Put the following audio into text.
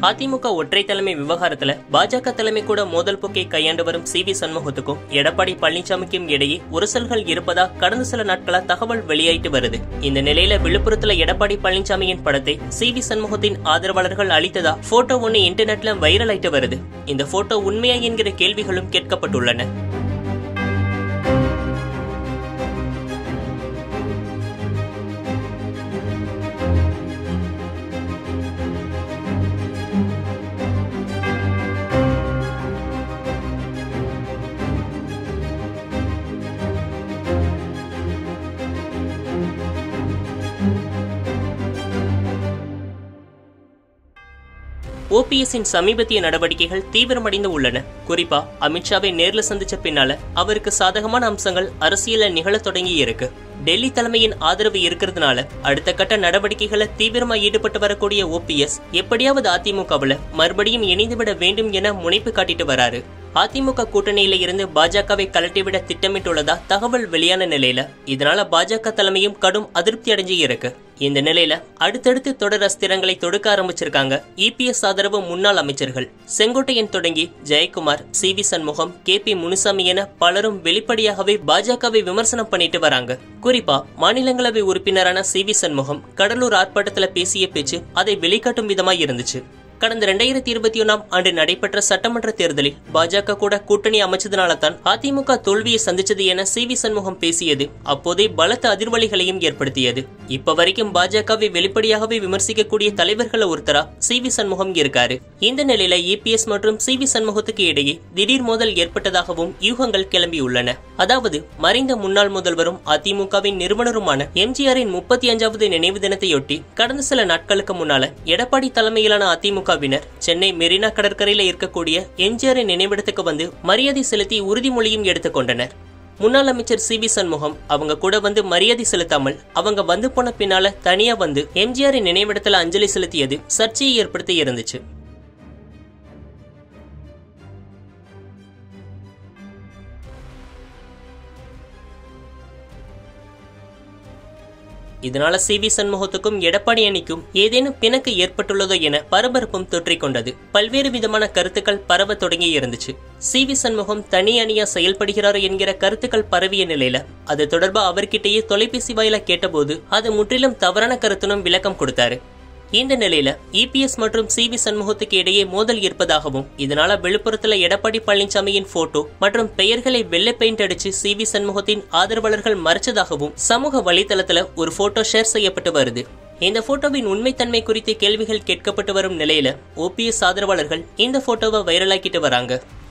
அதிமுக ஒற்றை தலைமை விவகாரத்துல பாஜக தலைமை கூட மோதல் போக்கை கையாண்டு வரும் சி வி சண்முகத்துக்கும் எடப்பாடி பழனிசாமிக்கும் இடையே உரசல்கள் இருப்பதா கடந்த சில நாட்களா தகவல் வெளியாயிட்டு வருது இந்த நிலையில விழுப்புரத்துல எடப்பாடி பழனிசாமியின் படத்தை சி வி சண்முகத்தின் ஆதரவாளர்கள் அளித்ததா போட்டோ ஒன்னு இன்டர்நெட்ல வைரல் ஆயிட்டு வருது இந்த போட்டோ உண்மையா என்கிற கேள்விகளும் கேட்கப்பட்டுள்ளன ஓபிஎஸ்ஸின் சமீபத்திய நடவடிக்கைகள் தீவிரமடைந்து உள்ளன குறிப்பா அமித்ஷாவை நேர்ல சந்திச்ச பின்னால அவருக்கு சாதகமான அம்சங்கள் அரசியல நிகழத் தொடங்கி இருக்கு டெல்லி தலைமையின் ஆதரவு இருக்கிறதுனால அடுத்த கட்ட நடவடிக்கைகளை தீவிரமா ஈடுபட்டு வரக்கூடிய ஓபிஎஸ் எப்படியாவது அதிமுகவுல மறுபடியும் இணைந்துவிட வேண்டும் என முனைப்பு காட்டிட்டு வராரு அதிமுக கூட்டணியில இருந்து பாஜகவை கலட்டிவிட திட்டமிட்டுள்ளதா தகவல் வெளியான நிலையில இதனால பாஜக தலைமையும் கடும் அதிருப்தி அடைஞ்சு இருக்கு இந்த நிலையில அடுத்தடுத்து தொடர் அஸ்திரங்களை தொடுக்க ஆரம்பிச்சிருக்காங்க இபிஎஸ் ஆதரவு முன்னாள் அமைச்சர்கள் செங்கோட்டையன் தொடங்கி Jayakumar C V Shanmugam K P Munusamy என பலரும் வெளிப்படையாகவே பாஜகவை விமர்சனம் பண்ணிட்டு வராங்க குறிப்பா மாநிலங்களவை உறுப்பினரான சி வி சண்முகம் கடலூர் ஆர்ப்பாட்டத்துல பேசிய பேச்சு அதை வெளிக்காட்டும் விதமாய் இருந்துச்சு கடந்த இரண்டாயிரத்தி இருபத்தி ஒன்னாம் ஆண்டு நடைபெற்ற சட்டமன்ற தேர்தலில் பாஜக கூட கூட்டணி அமைச்சதுனால தான் அதிமுக தோல்வியை சந்திச்சது என சி வி சண்முகம் பேசியது அப்போதே பலத்த அதிர்வலிகளையும் ஏற்படுத்தியது இப்ப வரைக்கும் பாஜகவை வெளிப்படையாகவே விமர்சிக்கக்கூடிய தலைவர்கள் ஒருத்தரா சி வி சண்முகம் இருக்காரு இந்த நிலையில இபிஎஸ் மற்றும் சி வி சண்முகத்துக்கு இடையே திடீர் மோதல் ஏற்பட்டதாகவும் யூகங்கள் கிளம்பியுள்ளன அதாவது மறைந்த முன்னாள் முதல்வரும் அதிமுகவின் நிறுவனருமான எம்ஜிஆரின் முப்பத்தி அஞ்சாவது நினைவு தினத்தையொட்டி கடந்த சில நாட்களுக்கு முன்னால எடப்பாடி தலைமையிலான அதிமுகவினர் சென்னை மெரினா கடற்கரையில இருக்கக்கூடிய எம்ஜிஆரின் நினைவிடத்துக்கு வந்து மரியாதை செலுத்தி உறுதிமொழியும் எடுத்துக்கொண்டனர் முன்னாள் அமைச்சர் சி வி சண்முகம் அவங்க கூட வந்து மரியாதை செலுத்தாமல் அவங்க வந்து போன பின்னால தனியா வந்து எம்ஜிஆரின் நினைவிடத்துல அஞ்சலி செலுத்தியது சர்ச்சையை ஏற்படுத்தி இருந்துச்சு இதனால சி வி சண்முகத்துக்கும் எடப்பாடி அணிக்கும் ஏதேனும் பிணக்கு ஏற்பட்டுள்ளதோ என பரபரப்பும் தொற்றிக் கொண்டது பல்வேறு விதமான கருத்துக்கள் பரவ தொடங்கி இருந்துச்சு சி வி சண்முகம் தனி அணியா செயல்படுகிறார் என்கிற கருத்துக்கள் பரவிய நிலையில அது தொடர்பா அவர்கிட்டயே தொலைபேசி வாயில கேட்டபோது அது முற்றிலும் தவறான கருத்துனும் விளக்கம் கொடுத்தாரு இந்த நிலையில இபிஎஸ் மற்றும் சி வி சண்முகத்துக்கு இடையே மோதல் இருப்பதாகவும் இதனால விழுப்புரத்துல எடப்பாடி பழனிசாமியின் போட்டோ மற்றும் பெயர்களை வெள்ளை பெயிண்ட் அடிச்சு சி வி சண்முகத்தின் ஆதரவாளர்கள் மறைச்சதாகவும் சமூக வலைதளத்துல ஒரு போட்டோ ஷேர் செய்யப்பட்டு வருது இந்த போட்டோவின் உண்மைத்தன்மை குறித்து கேள்விகள் கேட்கப்பட்டு வரும் நிலையில ஓபிஎஸ் ஆதரவாளர்கள் இந்த போட்டோவை வைரலாக்கிட்டு வராங்க